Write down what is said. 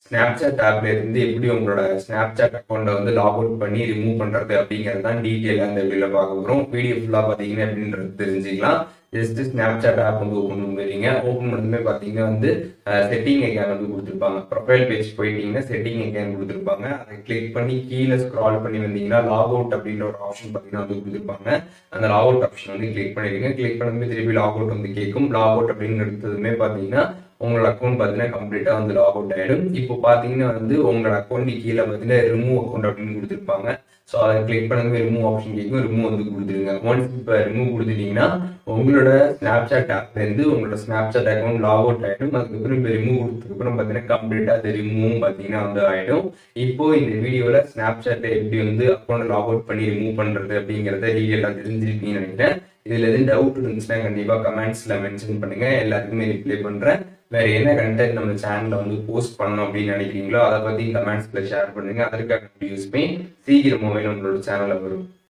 Snapchat ஆப்ல இருந்து எப்படி உங்களோட ஸ்னாப்சாட் அக்கௌண்ட்டை வந்து லாக் அவுட் பண்ணி ரிமூவ் பண்றது அப்படிங்கிறது தான் டீட்டெயில் அந்த வீடியோல பார்க்க போகிறோம் வீடியோ ஃபுல்லாக பார்த்தீங்கன்னா எப்படின்றது தெரிஞ்சுக்கலாம் ஜஸ்ட் ஸ்னாப்சாட் ஆப் வந்து ஓப்பன் பண்ணுவீங்க ஓப்பன் பண்ணதுமே பார்த்தீங்கன்னா வந்து செட்டிங் ஐக்கான் வந்து கொடுத்துருப்பாங்க ப்ரொஃபைல் பேஜ் போயிட்டீங்கன்னா செட்டிங் ஐக்கான் கொடுத்துருப்பாங்க அதை கிளிக் பண்ணி கீழே ஸ்க்ரால் பண்ணி வந்தீங்கன்னா லாக் அவுட் அப்படின்ற ஒரு ஆப்ஷன் பார்த்தீங்கன்னா வந்து கொடுத்துருப்பாங்க அந்த லாக் அவுட் ஆப்ஷன் வந்து கிளிக் பண்ணிடுங்க கிளிக் பண்ணதுமே திருப்பி லாக் அவுட் வந்து கேட்கும் லாக் அவுட் அப்படின்னு எடுத்ததுமே பார்த்தீங்கன்னா உங்களோட அக்கௌண்ட் பார்த்தீங்கன்னா கம்ப்ளீட்டாக வந்து லாக் அவுட் ஆகிடும் இப்போ பார்த்தீங்கன்னா வந்து உங்களோட அக்கௌண்ட் கீழே பார்த்தீங்கன்னா ரிமூவ் அக்கௌண்ட் அப்படின்னு கொடுத்துருப்பாங்க ஸோ அதை கிளிக் பண்ணதுமே ரிமூவ் ஆப்ஷன் கேட்கும் ரிமூவ் வந்து கொடுத்துருங்க ஒன்ஸ் இப்போ ரிமூவ் கொடுத்துட்டீங்கன்னா உங்களோட ஸ்னாப்சாட் ஆப்லேருந்து உங்களோட ஸ்னாப்சாட் அக்கௌண்ட் லாக் அவுட் ஆகிடும் அதுக்கப்புறம் இப்போ ரிமூவ் கொடுத்ததுக்கப்புறம் பார்த்தீங்கன்னா கம்ப்ளீட்டாக அது ரிமூவும் பார்த்தீங்கன்னா வந்து ஆகிடும் இப்போ இந்த வீடியோவில் ஸ்னாப்சாட்டை எப்படி வந்து அக்கௌண்ட் லாக் அவுட் பண்ணி ரிமூவ் பண்ணுறது அப்படிங்கிறத டீட்டெயிலாக தெரிஞ்சிருக்கீங்கன்னு நினைக்கிறேன் இதில் எதுவும் டவுட் இருந்துச்சுன்னா கண்டிப்பாக கமெண்ட்ஸில் மென்ஷன் பண்ணுங்க எல்லாத்துக்குமே ரிப்ளை பண்ணுறேன் வேற என்ன கண்டென்ட் நம்ம சேனல்ல வந்து போஸ்ட் பண்ணணும் அப்படின்னு நினைக்கிறீங்களோ அதை பத்தி கமெண்ட்ஸ்ல ஷேர் பண்ணுங்க அதற்கான வீடியோஸ்மே சீக்கிரமாவே நம்மளோட சேனல்ல வரும்